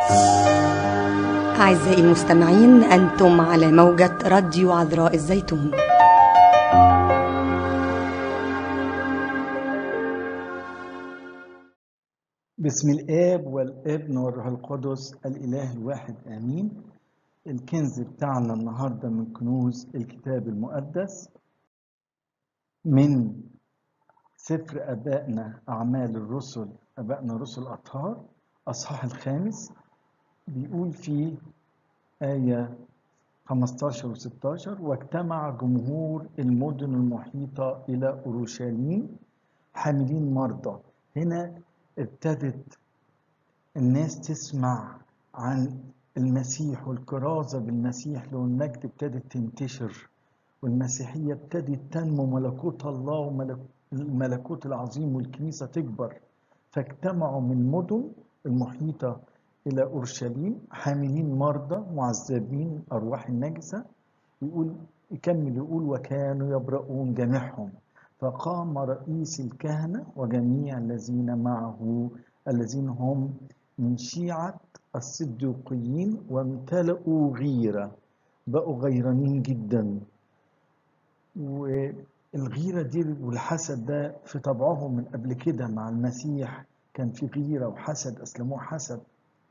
أعزائي المستمعين أنتم على موجة راديو عذراء الزيتون بسم الآب والابن والروح القدس الإله الواحد آمين الكنز بتاعنا النهاردة من كنوز الكتاب المقدس من سفر أبائنا أعمال الرسل أبائنا رسل أطهار أصحاح الخامس بيقول فيه آية 15 و 16 واجتمع جمهور المدن المحيطة إلى أورشليم حاملين مرضى هنا ابتدت الناس تسمع عن المسيح والكرازة بالمسيح لو المجد ابتدت تنتشر والمسيحية ابتدت تنمو ملكوت الله والملكوت العظيم والكنيسة تكبر فاجتمعوا من المدن المحيطة إلى أورشليم حاملين مرضى معذبين أرواح النجسة يقول يكمل يقول وكانوا يبرؤون جميعهم فقام رئيس الكهنة وجميع الذين معه الذين هم من شيعة الصديقيين وامتلئوا غيرة بقوا غيرانين جدا والغيرة دي والحسد ده في طبعهم من قبل كده مع المسيح كان في غيرة وحسد أسلموه حسد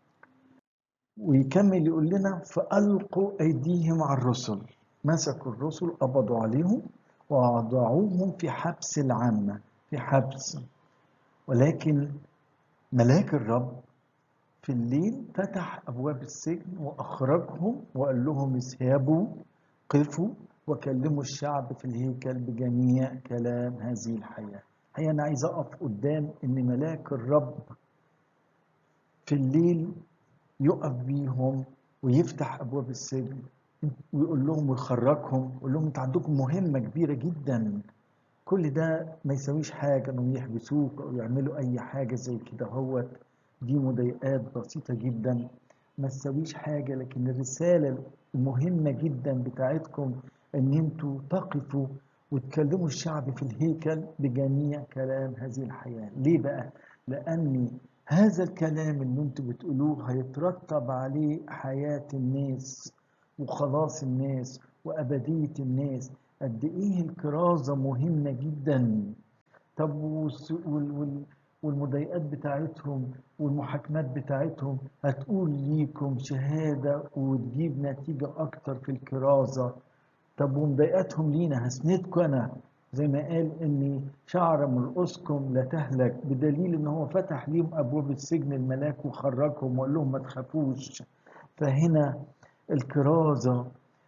ويكمل يقول لنا فألقوا أيديهم على الرسل مسكوا الرسل قبضوا عليهم ووضعوهم في حبس العامة في حبس ولكن ملاك الرب في الليل فتح أبواب السجن وأخرجهم وقال لهم اذهبوا قفوا وكلموا الشعب في الهيكل بجميع كلام هذه الحياة هي أنا عايز أقف قدام إن ملاك الرب في الليل يقف بيهم ويفتح أبواب السجن ويقول لهم ويخرجهم ويقول لهم انتوا عندكم مهمة كبيرة جدا كل ده ما يسويش حاجة انهم يحبسوك او يعملوا اي حاجة زي كده هوت دي مضايقات بسيطة جدا ما تسويش حاجة لكن الرسالة المهمة جدا بتاعتكم ان انتوا تقفوا وتكلموا الشعب في الهيكل بجميع كلام هذه الحياة ليه بقى؟ لأن هذا الكلام اللي انتوا بتقولوه هيترتب عليه حياة الناس وخلاص الناس وأبدية الناس قد إيه الكرازة مهمة جدا طب والمضايقات بتاعتهم والمحاكمات بتاعتهم هتقول ليكم شهادة وتجيب نتيجة أكتر في الكرازة طب ومضايقاتهم لينا هسندكم أنا زي ما قال إن شعر من رؤوسكم لا تهلك بدليل إن هو فتح ليهم أبواب السجن الملاك وخرجهم وقال لهم ما تخافوش فهنا الكرازة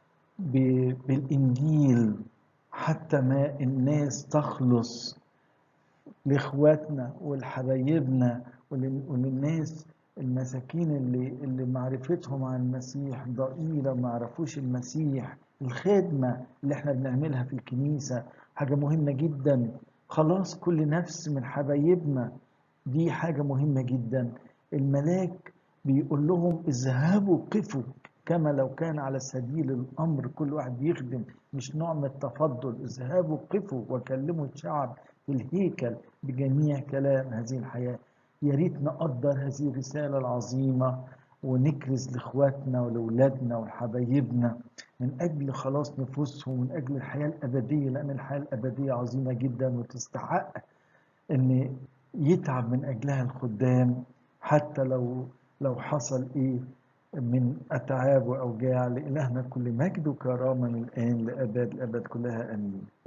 بالإنجيل حتى ما الناس تخلص لإخواتنا ولحبايبنا وللناس المساكين اللي اللي معرفتهم عن المسيح ضئيلة ما عرفوش المسيح الخدمة اللي احنا بنعملها في الكنيسة حاجة مهمة جدا خلاص كل نفس من حبايبنا دي حاجة مهمة جدا الملاك بيقول لهم اذهبوا قفوا كما لو كان على سبيل الامر كل واحد بيخدم مش نوع من التفضل اذهبوا قفوا وكلموا الشعب في الهيكل بجميع كلام هذه الحياه يا ريت نقدر هذه الرساله العظيمه ونكرز لاخواتنا ولاولادنا وحبايبنا من اجل خلاص نفوسهم من اجل الحياه الابديه لان الحياه الابديه عظيمه جدا وتستحق ان يتعب من اجلها الخدام حتى لو لو حصل ايه من أتعاب وأوجاع لإلهنا كل مجد وكرامة من الآن لأبد الأبد كلها آمين